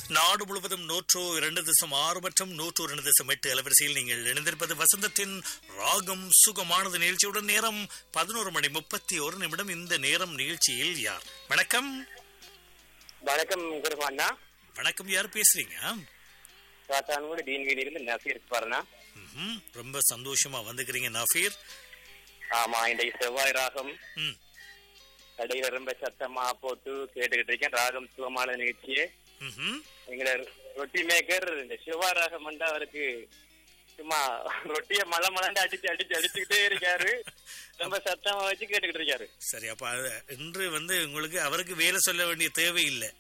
நாடு முழுவதும் நூற்று இரண்டு தசம் ஆறு மற்றும் நூற்று இரண்டு தசம் எட்டு அலைவரிசையில் நீங்கள் இணைந்திருப்பது வசந்தத்தின் ராகம் சுகமானது நிகழ்ச்சியுடன் நேரம் பதினோரு மணி முப்பத்தி ஒரு நிமிடம் இந்த நேரம் நிகழ்ச்சியில் யார் வணக்கம் வணக்கம் குருமாண்ணா வணக்கம் யார் பேசுறீங்க சாத்தானோட டீன் வீதியிலிருந்து நசீர் பாருண்ணா ம்ஹும். ரொம்ப சந்தோஷமா வந்துக்கிறீங்க நஃபீர் ஆமா இன்றைக்கு செவ்வாய் ராகம் ம் கடையில ரொம்ப சத்தமா போட்டு கேட்டுக்கிட்டு இருக்கேன் ராகம் சுகமான நிகழ்ச்சியே ம்ஹும். எங்களை ரொட்டி மேக்கர் இந்த செவ்வாய் ராகம் வந்து அவருக்கு சும்மா ரொட்டிய மலை மலண்டு அடிச்சு அடிச்சு அடிச்சுக்கிட்டே இருக்காரு ரொம்ப சத்தமா வச்சு கேட்டுக்கிட்டு இருக்காரு சரி அப்ப அது இன்று வந்து உங்களுக்கு அவருக்கு வேலை சொல்ல வேண்டிய தேவை இல்லை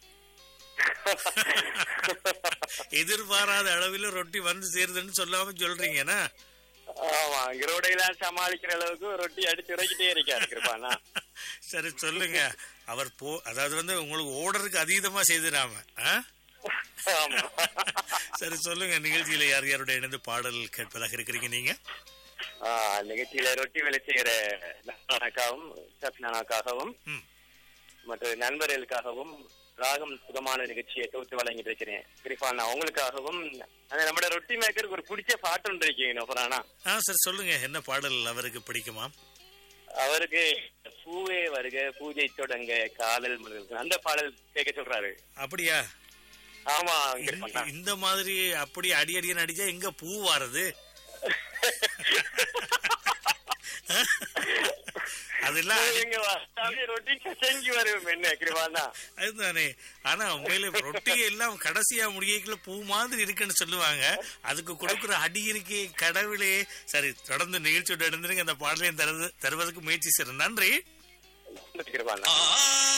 எதிர்பாராத அளவில் ரொட்டி வந்து சேருதுன்னு சொல்லாம சொல்றீங்கன்னா ஆமா இரோடையெல்லாம் சமாளிக்கிற அளவுக்கு ரொட்டி அடிச்சு உரைக்கிட்டே இருக்காரு கிருப்பாண்ணா சரி சொல்லுங்க அவர் போ அதாவது வந்து உங்களுக்கு ஓர்டருக்கு அதீதமா செய்துடாம ஆ? ஆமா சரி சொல்லுங்க நிகழ்ச்சியில யார் யாரோட இணைந்து பாடல் கேட்பதாக இருக்கிறீங்க நீங்க ஆஹ் நிகழ்ச்சியில ரொட்டி வேலை செய்யற நானாக்காகவும் சப்னானாக்காகவும் ம். மற்ற நண்பர்களுக்காகவும் ராகம் சுகமான நிகழ்ச்சியை தொகுத்து வழங்கிட்டு இருக்கிறேன் கிரிஃபானா உங்களுக்காகவும் அந்த நம்ம ரொட்டி மேக்கருக்கு ஒரு பிடிச்ச பாட்டு ஒன்று இருக்கீங்க நோபரானா ஆ சரி சொல்லுங்க என்ன பாடல் அவருக்கு பிடிக்குமா அவருக்கு பூவே வருக பூஜை தொடங்க காதல் மலர்கள் அந்த பாடல் கேட்க சொல்றாரு அப்படியா ஆமா இந்த- கிரிஃபானா இந்த மாதிரி அப்படி அடி அடியே நடிச்சா எங்க பூ வாரது அதெல்லாம் அடி- நீங்க வா- அப்படியே ரொட்டி செஞ்சு வருவோம் என்ன கிரிஃபானா அதுதானே ஆனா உண்மையில ரொட்டி எல்லாம் கடைசியா முடியக்குள்ள பூ மாதிரி இருக்குன்னு சொல்லுவாங்க அதுக்கு கொடுக்குற அடி இருக்கே கடவுளே சரி தொடர்ந்து நிகழ்ச்சியோட இருந்துருங்க அந்த பாடலையும் தருவது தருவதற்கு முயற்சி செய்றேன் நன்றி கிரிஃபானா ஆ